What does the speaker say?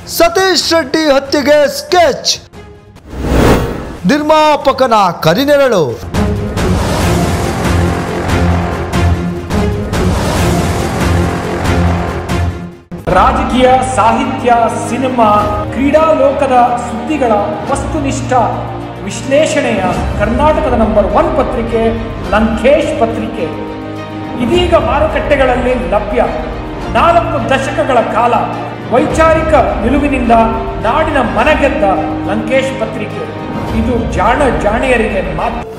ಸತೀಶ್ ರೆಡ್ಡಿ ಹತ್ಯೆಗೆ ಸ್ಕೆಚ್ ನಿರ್ಮಾಪಕನ ಕರಿನೆರಳು ರಾಜಕೀಯ ಸಾಹಿತ್ಯ ಸಿನಿಮಾ ಕ್ರೀಡಾ ಲೋಕದ ಸುದ್ದಿಗಳ ವಸ್ತುನಿಷ್ಠ ವಿಶ್ಲೇಷಣೆಯ ಕರ್ನಾಟಕದ ನಂಬರ್ ಒನ್ ಪತ್ರಿಕೆ ಲಂಕೇಶ್ ಪತ್ರಿಕೆ ಇದೀಗ ಮಾರುಕಟ್ಟೆಗಳಲ್ಲಿ ಲಭ್ಯ ನಾಲ್ಕು ದಶಕಗಳ ಕಾಲ ವೈಚಾರಿಕ ನಿಲುವಿನಿಂದ ನಾಡಿನ ಮನಗೆದ್ದ ಲಂಕೇಶ್ ಪತ್ರಿಕೆ ಇದು ಜಾಣ ಜಾಣಿಯರಿಗೆ ಮಾತ್ರ